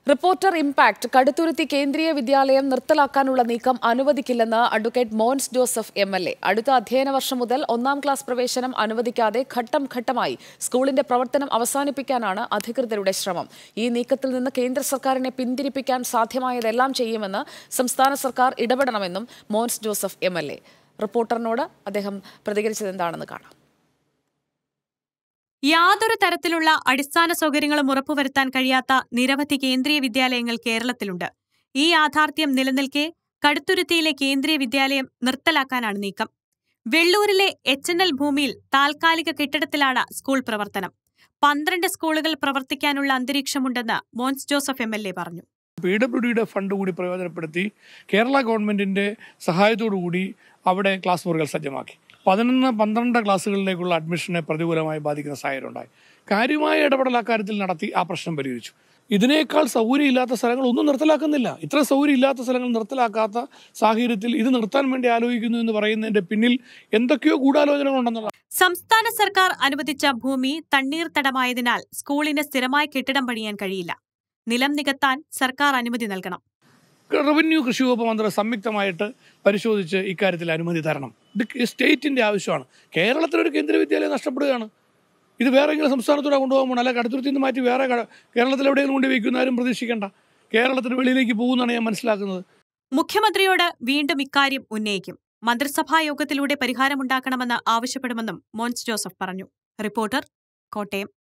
reporter impact Kaduthuruthy കേന്ദ്രീയ വിദ്യാലയം നിർത്തലാക്കാനുള്ള നീക്കം അനുവദിക്കില്ലെന്ന് advocate Mons Joseph M L A അടുത്ത അധ്യയന വർഷം മുതൽ ഒന്നാം ക്ലാസ് പ്രവേശനം അനുവദിക്കാതെ ഘട്ടം ഘട്ടമായി സ്കൂളിന്റെ പ്രവർത്തനം അവസാനിപ്പിക്കാനാണ് അധികൃതരുടെ ശ്രമം ഈ നീക്കത്തിൽ നിന്ന് കേന്ദ്ര സർക്കാരിനെ പിന്തിരിപ്പിക്കാൻ സാധ്യമായതെല്ലാം ചെയ്യുമെന്ന് സംസ്ഥാന സർക്കാർ ഇടപെടണമെന്നും Mons Joseph M L A റിപ്പോർട്ടറിനോട് അദ്ദേഹം പ്രതികരിച്ചത് എന്താണെന്ന് കാണാം യാതൊരു തരത്തിലുള്ള അടിസ്ഥാന സൗകര്യങ്ങളും ഉറപ്പുവരുത്താൻ കഴിയാത്ത നിരവധി കേന്ദ്രീയ വിദ്യാലയങ്ങൾ കേരളത്തിലുണ്ട് ഈ യാഥാർത്ഥ്യം നിലനിൽക്കെ കടുത്തുരുത്തിയിലെ കേന്ദ്രീയ വിദ്യാലയം നിർത്തലാക്കാനാണ് നീക്കം വെള്ളൂരിലെ എച്ച് എൻ എൽ ഭൂമിയിൽ താൽക്കാലിക കെട്ടിടത്തിലാണ് സ്കൂൾ പ്രവർത്തനം പന്ത്രണ്ട് സ്കൂളുകൾ പ്രവർത്തിക്കാനുള്ള അന്തരീക്ഷമുണ്ടെന്ന് Mons Joseph M L A പറഞ്ഞു പി ഡബ്ല്യു ഡിയുടെ ഫണ്ട് കൂടി പ്രയോജനപ്പെടുത്തി കേരള ഗവൺമെന്റിന്റെ സഹായത്തോടു കൂടി അവിടെ ക്ലാസ് മുറികൾ സജ്ജമാക്കി പതിനൊന്ന് പന്ത്രണ്ട് ക്ലാസ്സുകളിലേക്കുള്ള അഡ്മിഷനെ പ്രതികൂലമായി ബാധിക്കുന്ന സാഹചര്യം ഉണ്ടായി കാര്യമായ ഇടപെടൽ അക്കാര്യത്തിൽ നടത്തി ആ പ്രശ്നം പരിഹരിച്ചു ഇതിനേക്കാൾ സൗകര്യം ഇല്ലാത്ത സ്ഥലങ്ങൾ ഒന്നും നിർത്തലാക്കുന്നില്ല ഇത്ര സൗകര്യം ഇല്ലാത്ത സ്ഥലങ്ങൾ നിർത്തലാക്കാത്ത സാഹചര്യത്തിൽ ഇത് നിർത്താൻ വേണ്ടി ആലോചിക്കുന്നു എന്ന് പറയുന്നതിന്റെ പിന്നിൽ എന്തൊക്കെയോ ഗൂഢാലോചനകളുണ്ടെന്നുള്ള സംസ്ഥാന സർക്കാർ അനുവദിച്ച ഭൂമി തണ്ണീർത്തടമായതിനാൽ സ്കൂളിന് സ്ഥിരമായി കെട്ടിടം പണിയാൻ കഴിയില്ല നിലം നികത്താൻ സർക്കാർ അനുമതി നൽകണം റവന്യൂ കൃഷി വകുപ്പ് മന്ത്രി സംയുക്തമായിട്ട് പരിശോധിച്ച് ഇക്കാര്യത്തിൽ അനുമതി തരണം ഇത് സ്റ്റേറ്റിന്റെ ആവശ്യമാണ് കേരളത്തിലൊരു കേന്ദ്ര വിദ്യാലയം നഷ്ടപ്പെടുകയാണ് ഇത് വേറെ എങ്കിലും സംസ്ഥാനത്തൂടെ കൊണ്ടുപോകുമ്പോൾ അല്ല കടുത്തുരുത്തിൽ നിന്ന് മാറ്റി വേറെ ക- കേരളത്തിൽ എവിടെയെങ്കിലും കൊണ്ട് വയ്ക്കുന്ന ആരും പ്രതീക്ഷിക്കേണ്ട കേരളത്തിന് വെളിയിലേക്ക് പോകുമെന്നാണ് ഞാൻ മനസ്സിലാക്കുന്നത് മുഖ്യമന്ത്രിയോട് വീണ്ടും ഇക്കാര്യം ഉന്നയിക്കും മന്ത്രിസഭാ യോഗത്തിലൂടെ പരിഹാരമുണ്ടാക്കണമെന്ന് ആവശ്യപ്പെടുമെന്നും മോൻസ് ജോസഫ് പറഞ്ഞു റിപ്പോർട്ടർ കോട്ടയം